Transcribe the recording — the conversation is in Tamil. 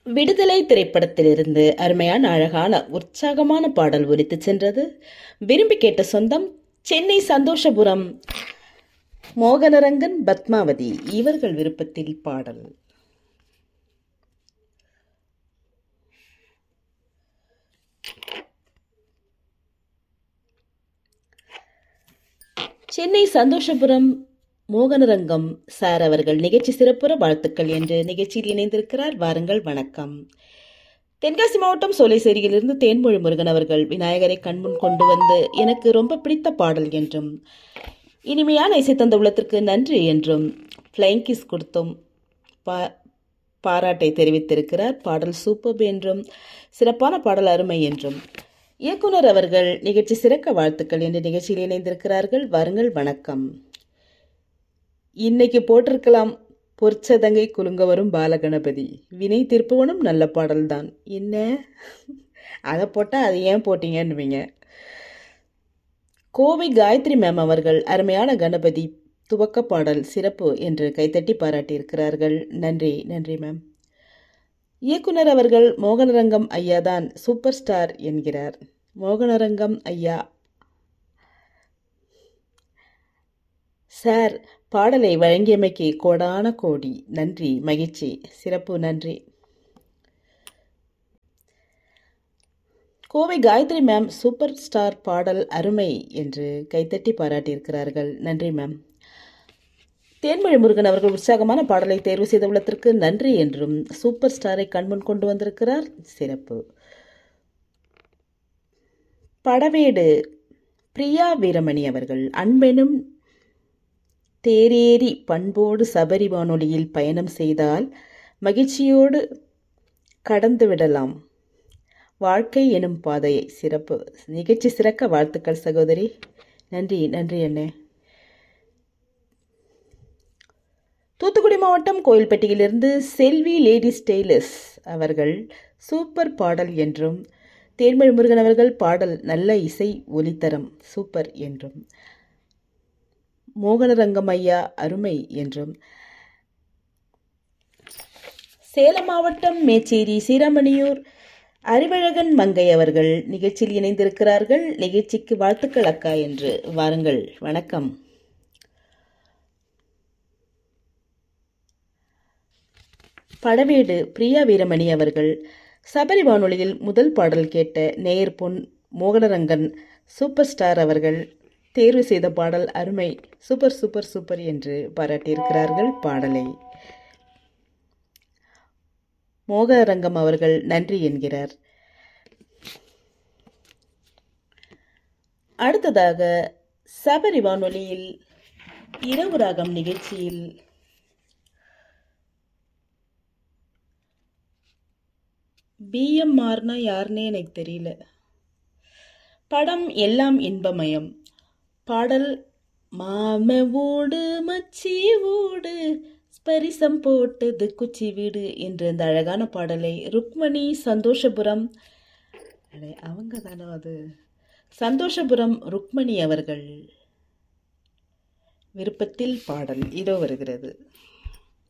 விடுதலை திரைப்படத்திலிருந்து அருமையான அழகான உற்சாகமான பாடல் ஒலித்து சென்றது விரும்பி கேட்ட சொந்தம் சென்னை சந்தோஷபுரம் மோகனரங்கன் பத்மாவதி இவர்கள் விருப்பத்தில் பாடல் சென்னை சந்தோஷபுரம் மோகனரங்கம் சார் அவர்கள் நிகழ்ச்சி சிறப்புற வாழ்த்துக்கள் என்று நிகழ்ச்சியில் இணைந்திருக்கிறார் வாருங்கள் வணக்கம் தென்காசி மாவட்டம் சோலைசேரியிலிருந்து தேன்மொழி முருகன் அவர்கள் விநாயகரை கண்முன் கொண்டு வந்து எனக்கு ரொம்ப பிடித்த பாடல் என்றும் இனிமையான இசை தந்த உள்ளத்திற்கு நன்றி என்றும் ஃப்ளைங் கிஸ் கொடுத்தோம் பா பாராட்டை தெரிவித்திருக்கிறார் பாடல் சூப்பர் என்றும் சிறப்பான பாடல் அருமை என்றும் இயக்குனர் அவர்கள் நிகழ்ச்சி சிறக்க வாழ்த்துக்கள் என்று நிகழ்ச்சியில் இணைந்திருக்கிறார்கள் வாருங்கள் வணக்கம் இன்னைக்கு போட்டிருக்கலாம் பொற்சதங்கை குலுங்க வரும் பாலகணபதி வினை திருப்புவனும் நல்ல பாடல்தான் என்ன அதை போட்டால் அதை ஏன் போட்டீங்கன்னுவீங்க கோவை காயத்ரி மேம் அவர்கள் அருமையான கணபதி துவக்க பாடல் சிறப்பு என்று கைத்தட்டி பாராட்டியிருக்கிறார்கள் நன்றி நன்றி மேம் இயக்குனர் அவர்கள் மோகனரங்கம் ஐயா தான் சூப்பர் ஸ்டார் என்கிறார் மோகனரங்கம் ஐயா சார் பாடலை வழங்கியமைக்கு கோடான கோடி நன்றி மகிழ்ச்சி சிறப்பு நன்றி Kovai Gayathri ma'am super star பாடல் அருமை என்று கைத்தட்டி பாராட்டியிருக்கிறார்கள் நன்றி மேம் தேன்மொழி முருகன் அவர்கள் உற்சாகமான பாடலை தேர்வு செய்துள்ளதற்கு நன்றி என்றும் சூப்பர் ஸ்டாரை கண்முன் கொண்டு வந்திருக்கிறார் சிறப்பு படவேடு பிரியா வீரமணி அவர்கள் அன்பெனும் தேரேறி பண்போடு சபரி வானொலியில் பயணம் செய்தால் மகிழ்ச்சியோடு கடந்து விடலாம் வாழ்க்கை எனும் பாதையை சிறப்பு நிகழ்ச்சி சிறக்க வாழ்த்துக்கள் சகோதரி நன்றி நன்றி அண்ணே தூத்துக்குடி மாவட்டம் கோயில்பட்டியிலிருந்து செல்வி லேடிஸ் டெய்லர்ஸ் அவர்கள் சூப்பர் பாடல் என்றும் தேன்மொழி முருகன் அவர்கள் பாடல் நல்ல இசை ஒலித்தரம் சூப்பர் என்றும் மோகனரங்கம் ஐயா அருமை என்றும் சேலம் மாவட்டம் மேச்சேரி சீராமணியூர் அறிவழகன் மங்கை அவர்கள் நிகழ்ச்சியில் இணைந்திருக்கிறார்கள் நிகழ்ச்சிக்கு வாழ்த்துக்கள் அக்கா என்று வாருங்கள் வணக்கம் படவேடு பிரியா வீரமணி அவர்கள் சபரி வானொலியில் முதல் பாடல் கேட்ட நேயர் பொன் மோகனரங்கன் சூப்பர் ஸ்டார் அவர்கள் தேர்வு செய்த பாடல் அருமை சூப்பர் சூப்பர் சூப்பர் என்று பாராட்டியிருக்கிறார்கள் பாடலை மோகரங்கம் அவர்கள் நன்றி என்கிறார் அடுத்ததாக சபரி வானொலியில் இரவு ராகம் நிகழ்ச்சியில் பிஎம்ஆர்னா யாருன்னே எனக்கு தெரியல படம் எல்லாம் இன்பமயம் பாடல் மாம ஊடு மச்சி ஊடு ஸ்பரிசம் போட்டது குச்சி வீடு என்ற இந்த அழகான பாடலை ருக்மணி சந்தோஷபுரம் அடே அவங்க தானோ அது சந்தோஷபுரம் ருக்மணி அவர்கள் விருப்பத்தில் பாடல் இதோ வருகிறது